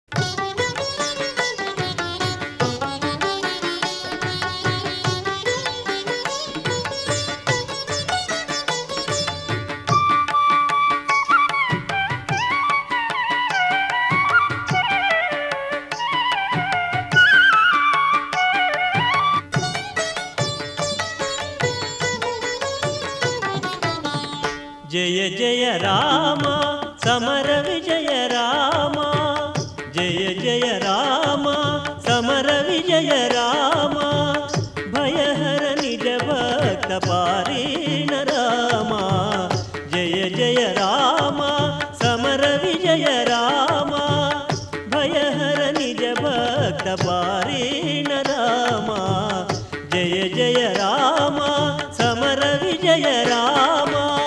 జయ జయ రామ సమర విజయ రామ జయ జయ రామ సమర విజయ రామ భయహర నిజ భక్త పారీణ రామ జయ జయ రామ సమర విజయ రామ భయహర నిజ భక్త పారీణ రామ జయ జయ రామ సమర విజయ రామ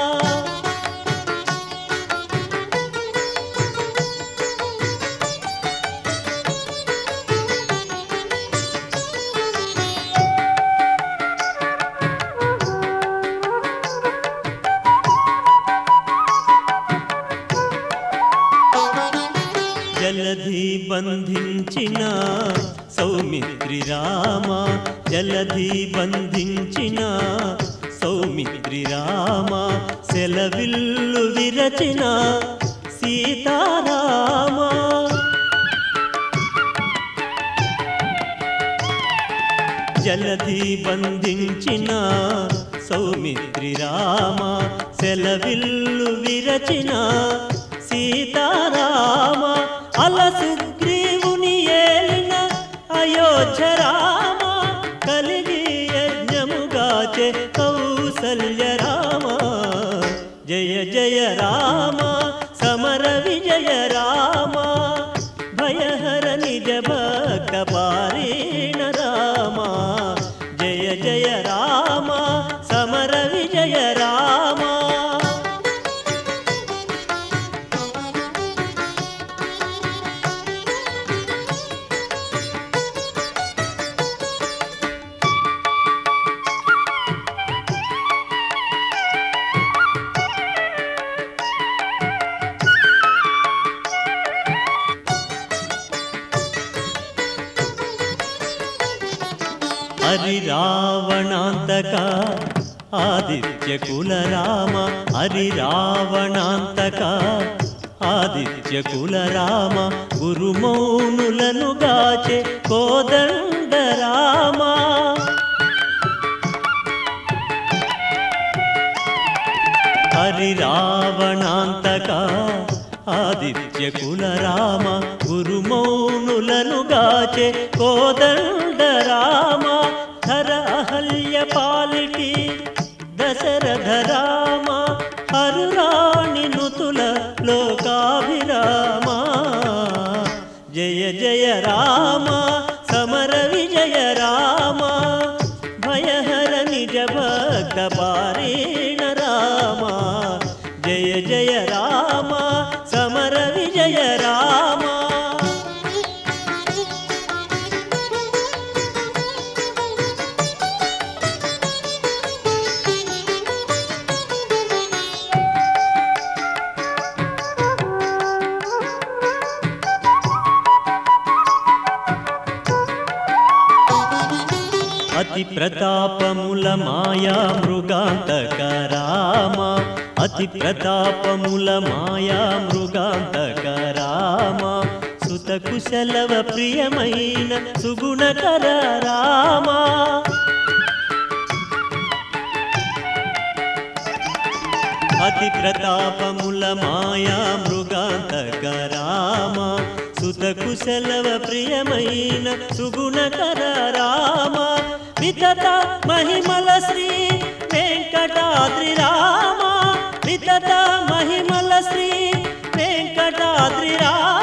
జలధి బంధించిన సౌమిత్రి రామ జలధి బంధించిన సౌమిత్రి రామ సెలవిల్లు విరచిన సీతారామ జలధి బంధించిన సౌమిత్రి రామ సెలవిల్లు విరచిన సీతారామ అల సుగ్రీవుని ఏలిన అయోధ్య రామ కలిగి యజ్ఞముగాచే కౌసల్య రామ జయ జయ రామ సమర విజయ రామ భయహర నిజ భక్త పారీణ రామ జయ జయ రామ సమర విజయ రామ హరి రావణాంతక ఆదిత్య కుల రామ హరి రావణాంతక ఆదిత్య కుల రామ గురుమౌనులను గాచే కోదండ రామ హరి రావణాంతక ఆదిత్య కుల రామ గురుమౌనులను గాచే కోదండ రామ హర అహల్య పాలిటి దశరథ రామ హరురాణి నుతుల లోకాభిరామ జయ జయ రామ సమర విజయ రామ భయహర నిజ భక్త పారీణ రామ జయ జయ రామ సమర విజయ రామ అతి ప్రతాపముల మాయా మృగాంతక రామ అతి ప్రతాపముల మాయా మృగాంతక రామ సుత కుశలవ ప్రియమైన సుగుణకర రామ అతి ప్రతాపముల మాయా మృగాంతక రామ సుత కుశలవ ప్రియమైన సుగుణకర రామ వితత మహిమల శ్రీ వెంకటాద్రి రామ వితత మహిమల శ్రీ వెంకటాద్రి రామ